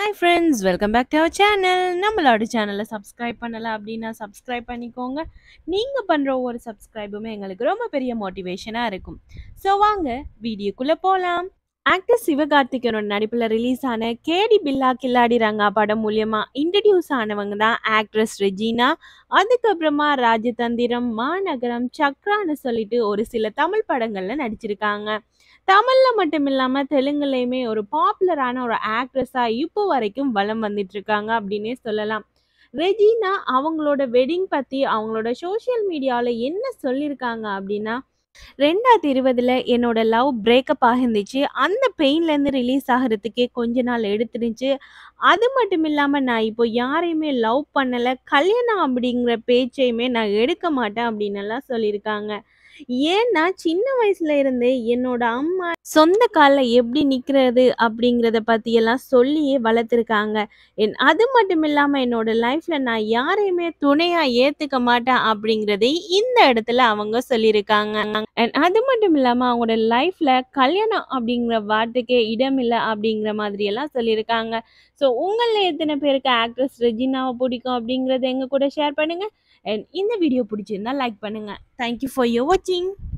hi friends welcome back to our channel நம்மளோட சேனலை subscribe பண்ணலை அப்படின்னா சப்ஸ்கிரைப் பண்ணிக்கோங்க நீங்கள் பண்ணுற ஒவ்வொரு சப்ஸ்கிரைபுமே எங்களுக்கு ரொம்ப பெரிய மோட்டிவேஷனாக இருக்கும் ஸோ வாங்க வீடியோக்குள்ளே போகலாம் ஆக்டர் சிவகார்த்திகேயனோட நடிப்பில் ரிலீஸ் ஆன கேடி பில்லா கில்லாடி ரங்கா படம் மூலியமா இன்ட்ரடியூஸ் ஆனவங்க தான் ஆக்ட்ரஸ் ரெஜினா அதுக்கப்புறமா ராஜதந்திரம் மாநகரம் சக்ரான்னு சொல்லிட்டு ஒரு சில தமிழ் படங்கள்ல நடிச்சிருக்காங்க தமிழ்ல மட்டும் இல்லாம தெலுங்குலயுமே ஒரு பாப்புலரான ஒரு ஆக்ட்ரஸா இப்போ வரைக்கும் வலம் வந்துட்டு இருக்காங்க அப்படின்னே சொல்லலாம் ரெஜினா அவங்களோட வெட்டிங் பத்தி அவங்களோட சோஷியல் மீடியாவில் என்ன சொல்லியிருக்காங்க அப்படின்னா ரெண்டாயிரத்தி இருபதுல என்னோட லவ் பிரேக்கப் ஆகிருந்துச்சு அந்த பெயின்லேருந்து ரிலீஸ் ஆகிறதுக்கே கொஞ்ச நாள் எடுத்துருந்துச்சு அது மட்டும் இல்லாமல் நான் இப்போ யாரையுமே லவ் பண்ணலை கல்யாணம் அப்படிங்கிற பேச்சையுமே நான் எடுக்க மாட்டேன் அப்படின்னு எல்லாம் சொல்லியிருக்காங்க ஏன்னா சின்ன வயசுல இருந்தே என்னோட அம்மா சொந்த காலில் எப்படி நிற்கிறது அப்படிங்கிறத பற்றியெல்லாம் சொல்லியே வளர்த்துருக்காங்க என் அது மட்டும் இல்லாமல் என்னோட லைஃப்பில் நான் யாரையுமே துணையாக ஏற்றுக்க மாட்டேன் அப்படிங்கிறதை இந்த இடத்துல அவங்க சொல்லியிருக்காங்க And அது மட்டும் இல்லாமல் அவங்களோட லைஃப்பில் கல்யாணம் அப்படிங்கிற வார்த்தைக்கே இடம் இல்லை அப்படிங்கிற மாதிரியெல்லாம் சொல்லியிருக்காங்க ஸோ உங்களில் எத்தனை பேருக்கு ஆக்ட்ரஸ் ரெஜினாவை பிடிக்கும் அப்படிங்கிறத எங்கள் கூட ஷேர் பண்ணுங்கள் அண்ட் இந்த வீடியோ பிடிச்சிருந்தா லைக் பண்ணுங்கள் தேங்க்யூ ஃபார் யோர் வாட்சிங்